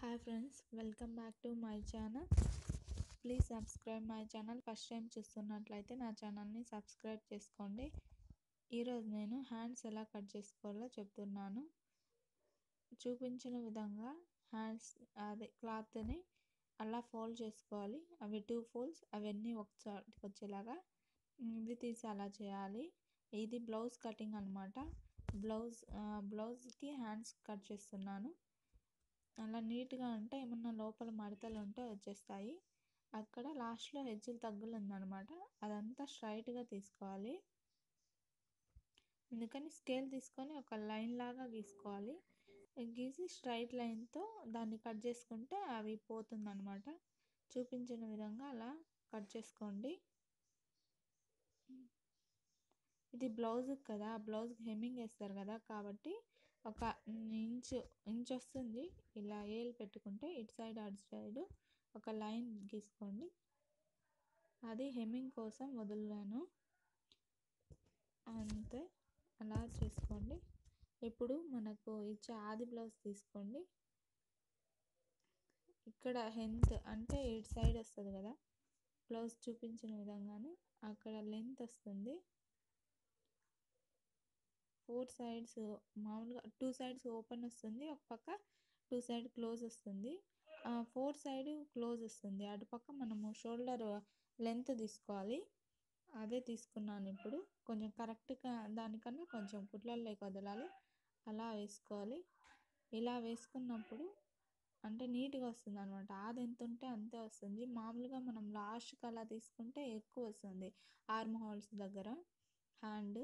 hi friends welcome back to my channel please subscribe my channel first time చూస్తున్నట్లయితే నా ఛానల్ని subscribe చేసుకోండి ఈరోజు నేను హ్యాండ్స్ ఎలా కట్ చేసుకోవాలో చెప్తున్నాను చూపించిన విధంగా హ్యాండ్స్ అదే క్లాత్ని అలా ఫోల్డ్ చేసుకోవాలి అవి టూ ఫోల్డ్స్ అవన్నీ ఒకసారికి వచ్చేలాగా ఇది తీసి అలా చేయాలి ఇది బ్లౌజ్ కటింగ్ అనమాట బ్లౌజ్ బ్లౌజ్కి హ్యాండ్స్ కట్ చేస్తున్నాను అలా నీట్గా ఉంటే ఏమన్నా లోపల మడతలు ఉంటే వచ్చేస్తాయి అక్కడ లాస్ట్లో హెజ్జులు తగ్గులు ఉందన్నమాట అదంతా స్ట్రైట్గా తీసుకోవాలి అందుకని స్కేల్ తీసుకొని ఒక లైన్ లాగా గీసుకోవాలి గీసి స్ట్రైట్ లైన్తో దాన్ని కట్ చేసుకుంటే అవి పోతుందన్నమాట చూపించిన విధంగా అలా కట్ చేసుకోండి ఇది బ్లౌజ్ కదా బ్లౌజ్కి హెమ్మింగ్ వేస్తారు కదా కాబట్టి ఒక ఇంచు ఇంచ్ వస్తుంది ఇలా ఏలు పెట్టుకుంటే ఇటు సైడ్ అటు సైడ్ ఒక లైన్ గీసుకోండి అది హెమ్మింగ్ కోసం వదిలాను అంతే అలా చేసుకోండి ఇప్పుడు మనకు ఇచ్చే ఆది బ్లౌజ్ తీసుకోండి ఇక్కడ హెంత్ అంటే ఇటు సైడ్ వస్తుంది కదా బ్లౌజ్ చూపించిన విధంగానే అక్కడ లెంత్ వస్తుంది ఫోర్ సైడ్స్ మామూలుగా టూ సైడ్స్ ఓపెన్ వస్తుంది ఒక పక్క టూ సైడ్ క్లోజ్ వస్తుంది ఫోర్ సైడ్ క్లోజ్ వస్తుంది అటుపక్క మనము షోల్డర్ లెంత్ తీసుకోవాలి అదే తీసుకున్నాను ఇప్పుడు కొంచెం కరెక్ట్గా దానికన్నా కొంచెం కుట్లలోకి వదలాలి అలా వేసుకోవాలి ఇలా వేసుకున్నప్పుడు అంటే నీట్గా వస్తుంది అనమాట అది ఎంత ఉంటే అంతే వస్తుంది మామూలుగా మనం లాస్ట్కి అలా తీసుకుంటే ఎక్కువ వస్తుంది ఆర్మ్ హోల్స్ దగ్గర హ్యాండ్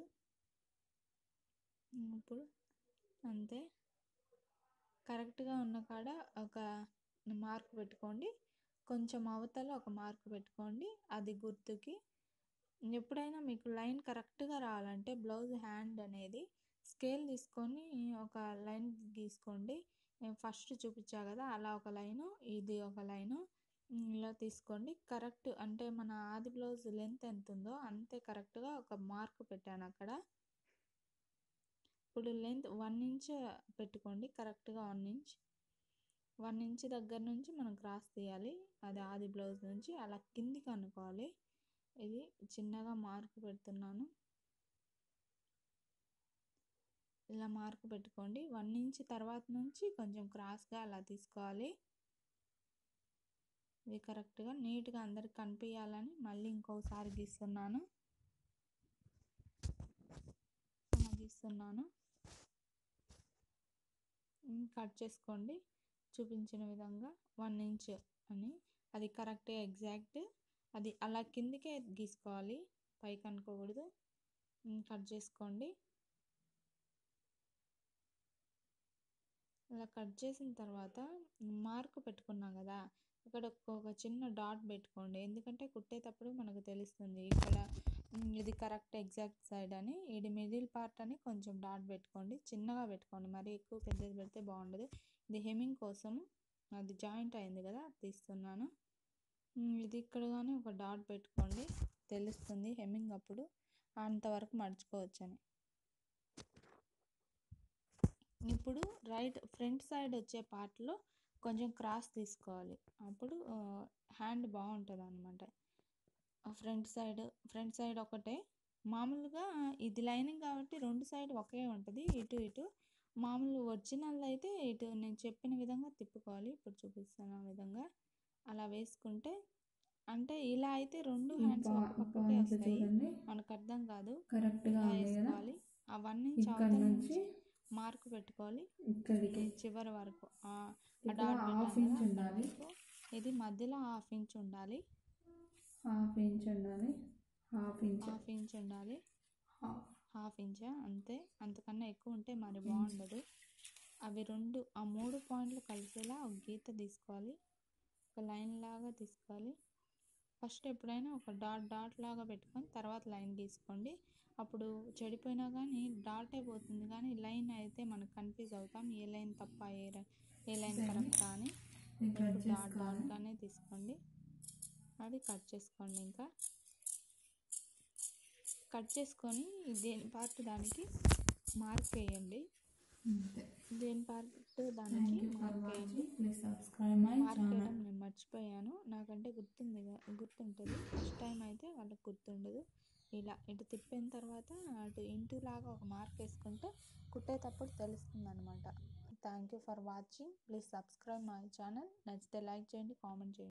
ఇప్పుడు అంతే కరెక్ట్గా ఉన్న కాడ ఒక మార్క్ పెట్టుకోండి కొంచెం అవతల ఒక మార్క్ పెట్టుకోండి అది గుర్తుకి ఎప్పుడైనా మీకు లైన్ కరెక్ట్గా రావాలంటే బ్లౌజ్ హ్యాండ్ అనేది స్కేల్ తీసుకొని ఒక లైన్ గీసుకోండి నేను ఫస్ట్ చూపించా కదా అలా ఒక లైను ఇది ఒక లైను ఇలా తీసుకోండి కరెక్ట్ అంటే మన ఆది బ్లౌజ్ లెంత్ ఎంత ఉందో అంతే కరెక్ట్గా ఒక మార్క్ పెట్టాను అక్కడ ఇప్పుడు లెంత్ వన్ ఇంచ్ పెట్టుకోండి కరెక్ట్గా వన్ ఇంచ్ వన్ ఇంచ్ దగ్గర నుంచి మనం క్రాస్ తీయాలి అది ఆది బ్లౌజ్ నుంచి అలా కిందికి అనుకోవాలి ఇది చిన్నగా మార్క్ పెడుతున్నాను ఇలా మార్క్ పెట్టుకోండి వన్ ఇంచ్ తర్వాత నుంచి కొంచెం క్రాస్గా అలా తీసుకోవాలి ఇది కరెక్ట్గా నీట్గా అందరికి కనిపించాలని మళ్ళీ ఇంకోసారి గీస్తున్నాను గీస్తున్నాను కట్ చేసుకోండి చూపించిన విధంగా వన్ ఇంచ్ అని అది కరెక్ట్ ఎగ్జాక్ట్ అది అలా కిందికే గీసుకోవాలి పైకి అనుకోకూడదు కట్ చేసుకోండి అలా కట్ చేసిన తర్వాత మార్క్ పెట్టుకున్నాం కదా ఇక్కడ ఒక చిన్న డాట్ పెట్టుకోండి ఎందుకంటే కుట్టేటప్పుడు మనకు తెలుస్తుంది ఇక్కడ ఇది కరెక్ట్ ఎగ్జాక్ట్ సైడ్ అని ఇది మిడిల్ పార్ట్ అని కొంచెం డాట్ పెట్టుకోండి చిన్నగా పెట్టుకోండి మరి ఎక్కువ పెద్దది పెడితే బాగుండదు ఇది హెమ్మింగ్ కోసం అది జాయింట్ అయింది కదా తీస్తున్నాను ఇది ఇక్కడ కానీ ఒక డాట్ పెట్టుకోండి తెలుస్తుంది హెమ్మింగ్ అప్పుడు అంతవరకు మడుచుకోవచ్చని ఇప్పుడు రైట్ ఫ్రంట్ సైడ్ వచ్చే పార్ట్లో కొంచెం క్రాస్ తీసుకోవాలి అప్పుడు హ్యాండ్ బాగుంటుంది అనమాట ఫ్రంట్ సైడ్ ఫ్రంట్ సైడ్ ఒకటే మామూలుగా ఇది లైనింగ్ కాబట్టి రెండు సైడ్ ఒకే ఉంటుంది ఇటు ఇటు మామూలు ఒరిజినల్ అయితే ఇటు నేను చెప్పిన విధంగా తిప్పుకోవాలి ఇప్పుడు చూపిస్తాను ఆ విధంగా అలా వేసుకుంటే అంటే ఇలా అయితే రెండు హ్యాండ్స్ ఒక పక్కకే వస్తాయి మనకు అర్థం కాదు కరెక్ట్గా వేసుకోవాలి అవన్నీ అవతల నుంచి మార్క్ పెట్టుకోవాలి ఇక్కడికి చివరి వరకు హాఫ్ ఇంచ్ ఉండాలి ఇది మధ్యలో హాఫ్ ఇంచ్ ఉండాలి హాఫ్ ఇంచ్ ఉండాలి హాఫ్ ఇంచ్ హాఫ్ ఇంచ్ ఉండాలి హాఫ్ హాఫ్ ఇంచా అంతే అంతకన్నా ఎక్కువ ఉంటే మరి బాగుండదు అవి రెండు ఆ మూడు పాయింట్లు కలిసేలా ఒక గీత తీసుకోవాలి ఒక లైన్ లాగా తీసుకోవాలి ఫస్ట్ ఎప్పుడైనా ఒక డాట్ డాట్ లాగా పెట్టుకొని తర్వాత లైన్ గీసుకోండి అప్పుడు చెడిపోయినా కానీ డాట్ అయిపోతుంది కానీ లైన్ అయితే మనకు కన్ఫ్యూజ్ అవుతాం ఏ లైన్ తప్ప ఏ ఏ లైన్ కరెక్టా అని డాట్ డాట్గానే తీసుకోండి అది కట్ చేసుకోండి ఇంకా కట్ చేసుకొని దేని పార్ట్ దానికి మార్క్ వేయండి దేని పార్ట్ దానికి మార్క్ వేయండి please subscribe my mark channel వేయడం నేను మర్చిపోయాను నాకంటే గుర్తుంది గా- గుర్తుంటుంది ఫస్ట్ టైం అయితే వాళ్ళకి గుర్తుండదు ఇలా ఇటు తిప్పిన తర్వాత అటు ఇంటూ లాగా ఒక మార్క్ వేసుకుంటే కుట్టేటప్పుడు తెలుస్తుంది అనమాట thank you for watching please subscribe my channel నచ్చితే లైక్ చేయండి కామెంట్ చేయండి